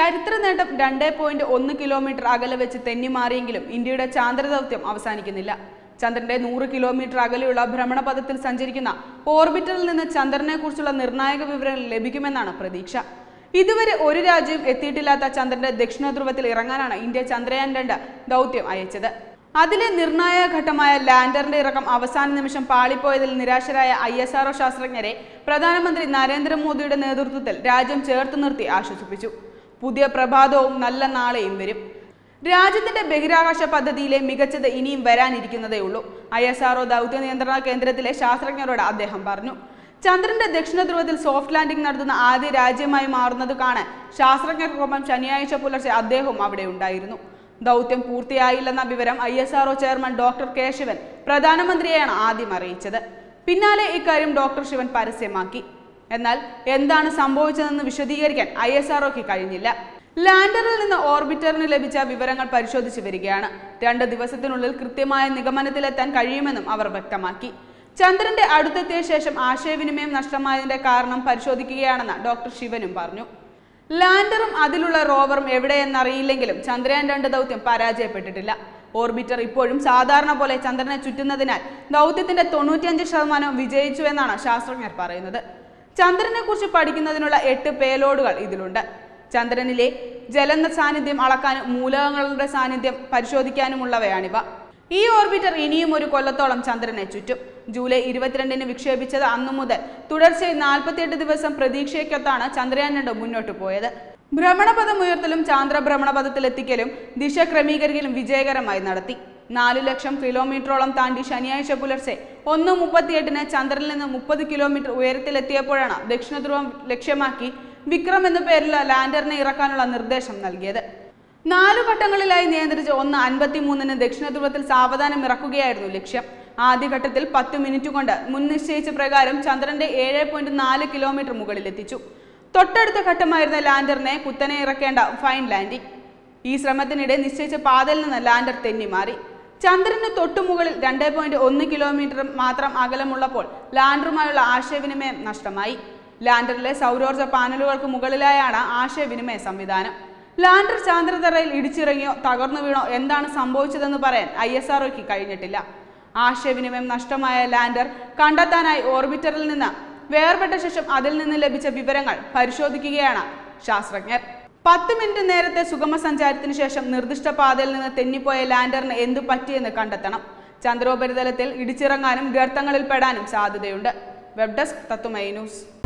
ചരിത്ര നേട്ടം രണ്ടേ പോയിന്റ് ഒന്ന് കിലോമീറ്റർ അകലെ വെച്ച് തെന്നിമാറിയെങ്കിലും ഇന്ത്യയുടെ ചാന്ദ്ര ദൗത്യം അവസാനിക്കുന്നില്ല ചന്ദ്രന്റെ നൂറ് കിലോമീറ്റർ അകലെയുള്ള ഭ്രമണപഥത്തിൽ സഞ്ചരിക്കുന്ന ഓർബിറ്ററിൽ നിന്ന് ചന്ദ്രനെ കുറിച്ചുള്ള നിർണായക വിവരങ്ങൾ ലഭിക്കുമെന്നാണ് പ്രതീക്ഷ ഇതുവരെ ഒരു രാജ്യവും എത്തിയിട്ടില്ലാത്ത ചന്ദ്രന്റെ ദക്ഷിണ ധ്രുവത്തിൽ ഇറങ്ങാനാണ് ഇന്ത്യ ചന്ദ്രയാൻ രണ്ട് ദൗത്യം അയച്ചത് അതിലെ നിർണായക ഘട്ടമായ ലാൻഡറിന്റെ ഇറക്കം അവസാന നിമിഷം പാളിപ്പോയതിൽ നിരാശരായ ഐ എസ് ആർഒ ശാസ്ത്രജ്ഞരെ പ്രധാനമന്ത്രി നരേന്ദ്രമോദിയുടെ നേതൃത്വത്തിൽ രാജ്യം ചേർത്ത് നിർത്തി ആശ്വസിപ്പിച്ചു പുതിയ പ്രഭാതവും നല്ല നാളെയും വരും രാജ്യത്തിന്റെ ബഹിരാകാശ പദ്ധതിയിലെ മികച്ചത് ഇനിയും വരാനിരിക്കുന്നതേ ഉള്ളൂ ഐ എസ് ആർഒ ദൗത്യ നിയന്ത്രണ കേന്ദ്രത്തിലെ ശാസ്ത്രജ്ഞരോട് അദ്ദേഹം പറഞ്ഞു ചന്ദ്രന്റെ ദക്ഷിണ ധ്രുവത്തിൽ സോഫ്റ്റ് ലാൻഡിംഗ് നടത്തുന്ന ആദ്യ രാജ്യമായി മാറുന്നത് കാണാൻ ശാസ്ത്രജ്ഞർക്കൊപ്പം ശനിയാഴ്ച പുലർച്ചെ അദ്ദേഹവും അവിടെ ഉണ്ടായിരുന്നു ദൗത്യം പൂർത്തിയായില്ലെന്ന വിവരം I S R O chairman doctor K Sivan പ്രധാനമന്ത്രിയെയാണ് ആദ്യം അറിയിച്ചത് പിന്നാലെ ഇക്കാര്യം ഡോക്ടർ ശിവൻ പരസ്യമാക്കി എന്നാൽ എന്താണ് സംഭവിച്ചതെന്ന് വിശദീകരിക്കാൻ ഐ എസ് ആർഒക്ക് കഴിഞ്ഞില്ല ലാൻഡറിൽ നിന്ന് ഓർബിറ്ററിന് ലഭിച്ച വിവരങ്ങൾ പരിശോധിച്ചു വരികയാണ് രണ്ട് ദിവസത്തിനുള്ളിൽ കൃത്യമായ നിഗമനത്തിലെത്താൻ കഴിയുമെന്നും അവർ വ്യക്തമാക്കി ചന്ദ്രന്റെ അടുത്തെത്തിയ ശേഷം ആശയവിനിമയം നഷ്ടമായതിന്റെ കാരണം പരിശോധിക്കുകയാണെന്ന് ഡോക്ടർ ശിവനും പറഞ്ഞു ലാൻഡറും അതിലുള്ള റോവറും എവിടെയെന്നറിയില്ലെങ്കിലും ചന്ദ്രയാൻ രണ്ട് ദൗത്യം പരാജയപ്പെട്ടിട്ടില്ല ഓർബിറ്റർ ഇപ്പോഴും സാധാരണ പോലെ ചന്ദ്രനെ ചുറ്റുന്നതിനാൽ ദൗത്യത്തിന്റെ തൊണ്ണൂറ്റിയഞ്ച് ശതമാനം വിജയിച്ചു എന്നാണ് ശാസ്ത്രജ്ഞർ പറയുന്നത് ചന്ദ്രനെ കുറിച്ച് പഠിക്കുന്നതിനുള്ള എട്ട് പേലോഡുകൾ ഇതിലുണ്ട് ചന്ദ്രനിലെ ജല സാന്നിധ്യം അളക്കാനും മൂലകങ്ങളുടെ സാന്നിധ്യം പരിശോധിക്കാനുമുള്ളവയാണിവ ഈ ഓർബിറ്റർ ഇനിയും ഒരു കൊല്ലത്തോളം ചന്ദ്രനെ ചുറ്റും ജൂലൈ ഇരുപത്തിരണ്ടിന് വിക്ഷേപിച്ചത് അന്നു മുതൽ തുടർച്ചയായി നാൽപ്പത്തിയെട്ട് ദിവസം പ്രതീക്ഷയ്ക്കൊത്താണ് ചന്ദ്രയാൻ രണ്ട് മുന്നോട്ട് പോയത് ഭ്രമണപഥം ഉയർത്തലും ചാന്ദ്ര ഭ്രമണപഥത്തിലെത്തിക്കലും ദിശ ക്രമീകരിക്കലും വിജയകരമായി നടത്തി നാല് ലക്ഷം കിലോമീറ്ററോളം താണ്ടി ശനിയാഴ്ച പുലർച്ചെ ഒന്ന് മുപ്പത്തിയെട്ടിന് ചന്ദ്രനിൽ നിന്ന് മുപ്പത് കിലോമീറ്റർ ഉയരത്തിലെത്തിയപ്പോഴാണ് ദക്ഷിണ ധ്രുവം ലക്ഷ്യമാക്കി വിക്രം എന്ന പേരിലുള്ള ലാൻഡറിനെ ഇറക്കാനുള്ള നിർദ്ദേശം നൽകിയത് നാലു ഘട്ടങ്ങളിലായി നിയന്ത്രിച്ച് ഒന്ന് അൻപത്തിമൂന്നിന് ദക്ഷിണ ധ്രുവത്തിൽ സാവധാനം ഇറക്കുകയായിരുന്നു ലക്ഷ്യം ആദ്യഘട്ടത്തിൽ പത്ത് മിനിറ്റ് കൊണ്ട് മുൻ നിശ്ചയിച്ച പ്രകാരം ചന്ദ്രന്റെ ഏഴ് പോയിന്റ് നാല് കിലോമീറ്റർ മുകളിലെത്തിച്ചു തൊട്ടടുത്ത ഘട്ടമായിരുന്ന ലാൻഡറിനെ കുത്തനെ ഇറക്കേണ്ട ഫൈൻ ലാൻഡിംഗ് ഈ ശ്രമത്തിനിടെ നിശ്ചയിച്ച പാതയിൽ നിന്ന് ലാൻഡർ തെന്നിമാറി ചന്ദ്രന് തൊട്ടുമുകളിൽ രണ്ട് പോയിന്റ് ഒന്ന് കിലോമീറ്റർ മാത്രം അകലമുള്ളപ്പോൾ ലാൻഡറുമായുള്ള ആശയവിനിമയം നഷ്ടമായി ലാൻഡറിലെ സൗരോർജ്ജ പാനലുകൾക്ക് മുകളിലായാണ് ആശയവിനിമയ സംവിധാനം ലാൻഡർ ചാന്ദ്രതറയിൽ ഇടിച്ചിറങ്ങിയോ തകർന്നു വീണോ എന്താണ് സംഭവിച്ചതെന്ന് പറയാൻ ഐ എസ് ആർഒക്ക് കഴിഞ്ഞിട്ടില്ല ആശയവിനിമയം നഷ്ടമായ ലാൻഡർ കണ്ടെത്താനായി ഓർബിറ്ററിൽ നിന്ന് വേർപെട്ട ശേഷം അതിൽ നിന്ന് ലഭിച്ച വിവരങ്ങൾ പരിശോധിക്കുകയാണ് ശാസ്ത്രജ്ഞർ പത്ത് മിനിറ്റ് നേരത്തെ സുഗമ സഞ്ചാരത്തിന് ശേഷം നിർദ്ദിഷ്ട പാതയിൽ നിന്ന് തെന്നിപ്പോയ ലാൻഡറിന് എന്തു പറ്റിയെന്ന് കണ്ടെത്തണം ചന്ദ്രോപരിതലത്തിൽ ഇടിച്ചിറങ്ങാനും ഗർത്തങ്ങളിൽ പെടാനും സാധ്യതയുണ്ട് വെബ് ഡെസ്ക് തത്തുമൈ ന്യൂസ്